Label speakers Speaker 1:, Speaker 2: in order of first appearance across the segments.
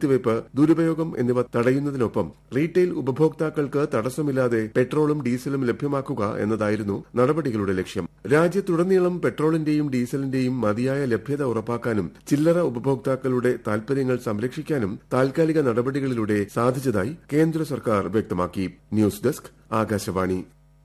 Speaker 1: പൂഴ്ത്തിവയ്പ് ദുരുപയോഗം എന്നിവ തടയുന്നതിനൊപ്പം റീറ്റെയിൽ ഉപഭോക്താക്കൾക്ക് തടസ്സമില്ലാതെ പെട്രോളും ഡീസലും ലഭ്യമാക്കുക എന്നതായിരുന്നു നടപടികളുടെ ലക്ഷ്യം രാജ്യത്തുടനീളം പെട്രോളിന്റെയും ഡീസലിന്റെയും മതിയായ ലഭ്യത ഉറപ്പാക്കാനും ചില്ലറ ഉപഭോക്താക്കളുടെ താൽപര്യങ്ങൾ സംരക്ഷിക്കാനും താൽക്കാലിക നടപടികളിലൂടെ സാധിച്ചതായി കേന്ദ്ര സർക്കാർ വ്യക്തമാക്കി ന്യൂസ് ഡെസ്ക് ആകാശവാണി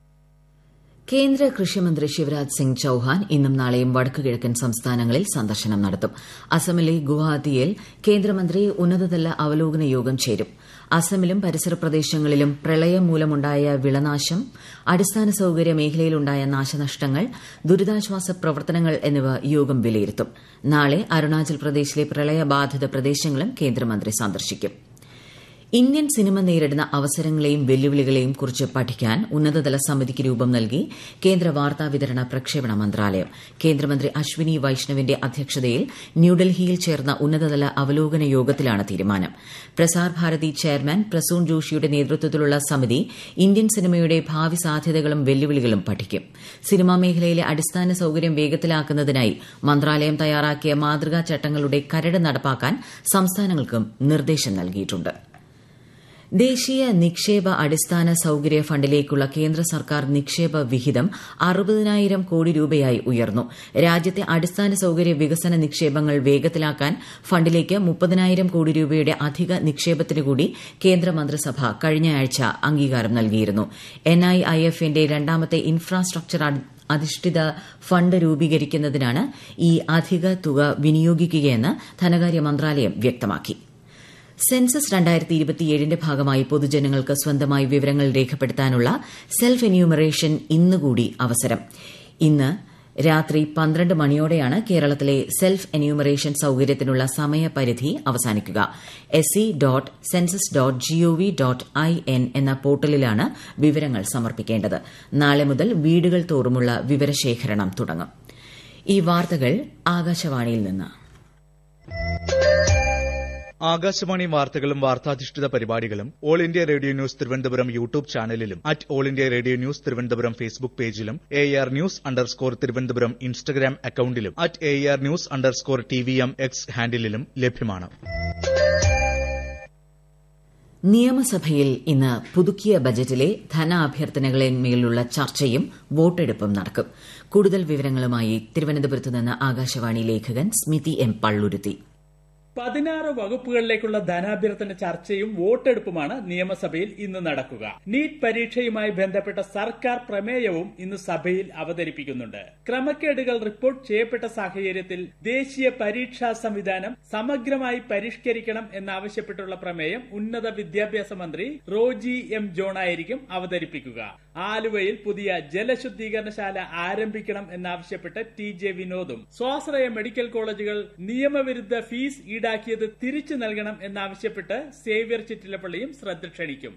Speaker 2: കേന്ദ്ര കൃഷിമന്ത്രി ശിവരാജ് സിംഗ് ചൌഹാൻ ഇന്നും നാളെയും വടക്കുകിഴക്കൻ സംസ്ഥാനങ്ങളിൽ സന്ദർശനം നടത്തും അസമിലെ ഗുവാഹത്തിയിൽ കേന്ദ്രമന്ത്രി ഉന്നതതല അവലോകന യോഗം ചേരും അസമിലും പരിസര പ്രദേശങ്ങളിലും പ്രളയം മൂലമുണ്ടായ വിളനാശം അടിസ്ഥാന സൌകര്യ മേഖലയിലുണ്ടായ നാശനഷ്ടങ്ങൾ ദുരിതാശ്വാസ പ്രവർത്തനങ്ങൾ എന്നിവ യോഗം വിലയിരുത്തും നാളെ അരുണാചൽ പ്രദേശിലെ പ്രളയബാധിത പ്രദേശങ്ങളും കേന്ദ്രമന്ത്രി സന്ദർശിക്കും ഇന്ത്യൻ സിനിമ നേരിടുന്ന അവസരങ്ങളെയും വെല്ലുവിളികളെയും കുറിച്ച് പഠിക്കാൻ ഉന്നതതല സമിതിക്ക് രൂപം നൽകി കേന്ദ്ര വാർത്താവിതരണ പ്രക്ഷേപണ മന്ത്രാലയം കേന്ദ്രമന്ത്രി അശ്വിനി വൈഷ്ണവിന്റെ അധ്യക്ഷതയിൽ ന്യൂഡൽഹിയിൽ ചേർന്ന ഉന്നതതല അവലോകന യോഗത്തിലാണ് തീരുമാനം പ്രസാർ ഭാരതി ചെയർമാൻ പ്രസൂൺ ജോഷിയുടെ നേതൃത്വത്തിലുള്ള സമിതി ഇന്ത്യൻ സിനിമയുടെ ഭാവി സാധ്യതകളും വെല്ലുവിളികളും പഠിക്കും സിനിമാ മേഖലയിലെ അടിസ്ഥാന സൌകര്യം വേഗത്തിലാക്കുന്നതിനായി മന്ത്രാലയം തയ്യാറാക്കിയ മാതൃകാ ചട്ടങ്ങളുടെ കരട് നടപ്പാക്കാൻ സംസ്ഥാനങ്ങൾക്കും നിർദ്ദേശം നൽകിയിട്ടുണ്ട് ദേശീയ നിക്ഷേപ അടിസ്ഥാന സൌകര്യ ഫണ്ടിലേക്കുള്ള കേന്ദ്ര സർക്കാർ നിക്ഷേപ വിഹിതം അറുപതിനായിരം കോടി രൂപയായി ഉയർന്നു രാജ്യത്തെ അടിസ്ഥാന സൌകര്യ വികസന നിക്ഷേപങ്ങൾ വേഗത്തിലാക്കാൻ ഫണ്ടിലേക്ക് മുപ്പതിനായിരം കോടി രൂപയുടെ അധിക നിക്ഷേപത്തിന് കൂടി കേന്ദ്രമന്ത്രിസഭ കഴിഞ്ഞയാഴ്ച അംഗീകാരം നൽകിയിരുന്നു എൻഐഐഎഫിന്റെ രണ്ടാമത്തെ ഇൻഫ്രാസ്ട്രക്ചർ അധിഷ്ഠിത ഫണ്ട് രൂപീകരിക്കുന്നതിനാണ് ഈ അധിക തുക വിനിയോഗിക്കുകയെന്ന് ധനകാര്യ മന്ത്രാലയം വ്യക്തമാക്കി സെൻസസ് രണ്ടായിരത്തി ഇരുപത്തിയേഴിന്റെ ഭാഗമായി പൊതുജനങ്ങൾക്ക് സ്വന്തമായി വിവരങ്ങൾ രേഖപ്പെടുത്താനുള്ള സെൽഫ് എന്യൂമറേഷൻ ഇന്നുകൂടി അവസരം ഇന്ന് രാത്രി പന്ത്രണ്ട് മണിയോടെയാണ് കേരളത്തിലെ സെൽഫ് എന്യൂമറേഷൻ സൌകര്യത്തിനുള്ള സമയപരിധി അവസാനിക്കുക S C dot census dot G O V dot I N എന്ന പോർട്ടലിലാണ് വിവരങ്ങൾ സമർപ്പിക്കേണ്ടത് നാളെ മുതൽ വീടുകൾ തോറുമുള്ള വിവരശേഖരണം തുടങ്ങും ഈ വാർത്തകൾ ആകാശവാണിയിൽ നിന്ന്
Speaker 3: ആകാശവാണി വാർത്തകളും വാർത്താധിഷ്ഠിത പരിപാടികളും all India radio news Thiruvananthapuram YouTube ചാനലിലും at all India radio news Thiruvananthapuram Facebook പേജിലും A R news underscore Thiruvananthapuram Instagram അക്കൌണ്ടിലും at A R news underscore T V M X ഹാൻഡിലും ലഭ്യമാണ്
Speaker 2: നിയമസഭയിൽ ഇന്ന് പുതുക്കിയ ബജറ്റിലെ ധനാഭ്യർത്ഥനകളിന്മേലുള്ള ചർച്ചയും വോട്ടെടുപ്പും നടക്കും കൂടുതൽ വിവരങ്ങളുമായി തിരുവനന്തപുരത്ത് നിന്ന് ആകാശവാണി ലേഖകൻ സ്മിതി എം പള്ളുരുത്തി
Speaker 4: പതിനാറ് വകുപ്പുകളിലേക്കുള്ള ധനാഭ്യർത്ഥന ചർച്ചയും വോട്ടെടുപ്പുമാണ് നിയമസഭയിൽ ഇന്ന് നടക്കുക നീറ്റ് പരീക്ഷയുമായി ബന്ധപ്പെട്ട സർക്കാർ പ്രമേയവും ഇന്ന് സഭയിൽ അവതരിപ്പിക്കുന്നുണ്ട് ക്രമക്കേടുകൾ റിപ്പോർട്ട് ചെയ്യപ്പെട്ട സാഹചര്യത്തിൽ ദേശീയ പരീക്ഷാ സംവിധാനം സമഗ്രമായി പരിഷ്കരിക്കണം എന്നാവശ്യപ്പെട്ടുള്ള പ്രമേയം ഉന്നത വിദ്യാഭ്യാസ മന്ത്രി റോജി എം ജോണായിരിക്കും അവതരിപ്പിക്കുക ആലുവയിൽ പുതിയ ജലശുദ്ധീകരണശാല ആരംഭിക്കണം എന്നാവശ്യപ്പെട്ട് ടി ജെ വിനോദും സ്വാശ്രയ മെഡിക്കൽ കോളേജുകൾ നിയമവിരുദ്ധ ഫീസ് ഈടാക്കിയത് തിരിച്ചു നൽകണം എന്നാവശ്യപ്പെട്ട് സേവ്യർ ചിറ്റിലപ്പള്ളിയും ശ്രദ്ധ ക്ഷണിക്കും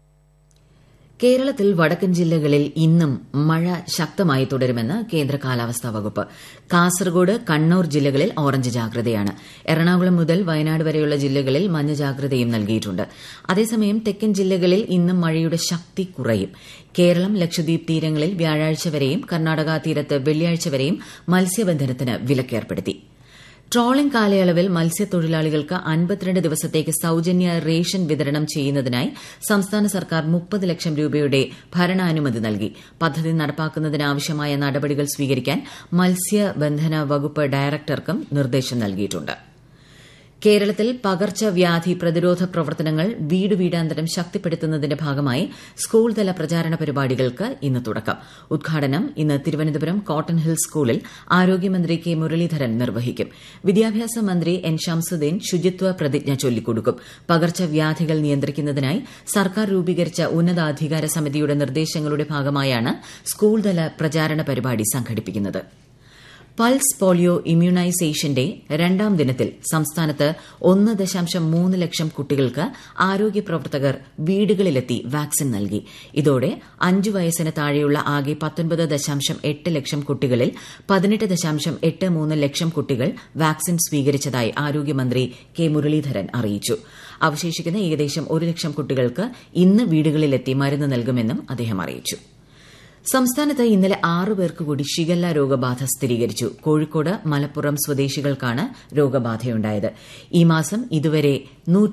Speaker 2: കേരളത്തിൽ വടക്കൻ ജില്ലകളിൽ ഇന്നും മഴ ശക്തമായി തുടരുമെന്ന് കേന്ദ്ര കാലാവസ്ഥാ വകുപ്പ് കാസർഗോഡ് കണ്ണൂർ ജില്ലകളിൽ ഓറഞ്ച് ജാഗ്രതയാണ് എറണാകുളം മുതൽ വയനാട് വരെയുള്ള ജില്ലകളിൽ മഞ്ഞ ജാഗ്രതയും നൽകിയിട്ടുണ്ട് അതേസമയം തെക്കൻ ജില്ലകളിൽ ഇന്നും മഴയുടെ ശക്തി കുറയും കേരളം ലക്ഷദ്വീപ് തീരങ്ങളിൽ വ്യാഴാഴ്ച വരെയും കർണാടക തീരത്ത് വെള്ളിയാഴ്ച വരെയും മത്സ്യബന്ധനത്തിന് വിലക്കേർപ്പെടുത്തി ട്രോളിംഗ് കാലയളവിൽ മത്സ്യത്തൊഴിലാളികൾക്ക് അൻപത്തിരണ്ട് ദിവസത്തേക്ക് സൌജന്യ റേഷൻ വിതരണം ചെയ്യുന്നതിനായി സംസ്ഥാന സർക്കാർ മുപ്പത് ലക്ഷം രൂപയുടെ ഭരണാനുമതി നൽകി പദ്ധതി നടപ്പാക്കുന്നതിനാവശ്യമായ നടപടികൾ സ്വീകരിക്കാൻ മത്സ്യബന്ധന വകുപ്പ് ഡയറക്ടർക്കും നിർദ്ദേശം നൽകിയിട്ടുണ്ട് കേരളത്തിൽ പകർച്ചവ്യാധി പ്രതിരോധ പ്രവർത്തനങ്ങൾ വീട് വീടാന്തരം ശക്തിപ്പെടുത്തുന്നതിന്റെ ഭാഗമായി സ്കൂൾ തല പ്രചാരണ പരിപാടികൾക്ക് ഇന്ന് തുടക്കം ഉദ്ഘാടനം ഇന്ന് തിരുവനന്തപുരം കോട്ടൺ ഹിൽ സ്കൂളിൽ ആരോഗ്യമന്ത്രി കെ മുരളീധരൻ നിർവഹിക്കും വിദ്യാഭ്യാസ മന്ത്രി എൻ ഷംസുദ്ദീൻ ശുചിത്വ പ്രതിജ്ഞ ചൊല്ലിക്കൊടുക്കും പകർച്ചവ്യാധികൾ നിയന്ത്രിക്കുന്നതിനായി സർക്കാർ രൂപീകരിച്ച ഉന്നതാധികാര സമിതിയുടെ നിർദ്ദേശങ്ങളുടെ ഭാഗമായാണ് സ്കൂൾ തല പ്രചാരണ പരിപാടി സംഘടിപ്പിക്കുന്നത് പൾസ് പോളിയോ ഇമ്മ്യൂണൈസേഷന്റെ രണ്ടാം ദിനത്തിൽ സംസ്ഥാനത്ത് ഒന്ന് ദശാംശം മൂന്ന് ലക്ഷം കുട്ടികൾക്ക് ആരോഗ്യ പ്രവർത്തകർ വീടുകളിലെത്തി വാക്സിൻ നൽകി ഇതോടെ അഞ്ചു വയസ്സിന് താഴെയുള്ള ആകെ പത്തൊൻപത് ദശാംശം എട്ട് ലക്ഷം കുട്ടികളിൽ പതിനെട്ട് ദശാംശം എട്ട് മൂന്ന് ലക്ഷം കുട്ടികൾ വാക്സിൻ സ്വീകരിച്ചതായി ആരോഗ്യമന്ത്രി കെ മുരളീധരൻ അറിയിച്ചു അവശേഷിക്കുന്ന ഏകദേശം ഒരു ലക്ഷം കുട്ടികൾക്ക് ഇന്ന് വീടുകളിലെത്തി മരുന്ന് നൽകുമെന്നും അദ്ദേഹം അറിയിച്ചു സംസ്ഥാനത്ത് ഇന്നലെ ആറ് പേർക്ക് കൂടി ഷിഗല്ല രോഗബാധ സ്ഥിരീകരിച്ചു കോഴിക്കോട് മലപ്പുറം സ്വദേശികൾക്കാണ് രോഗബാധയുണ്ടായത് ഈ മാസം ഇതുവരെ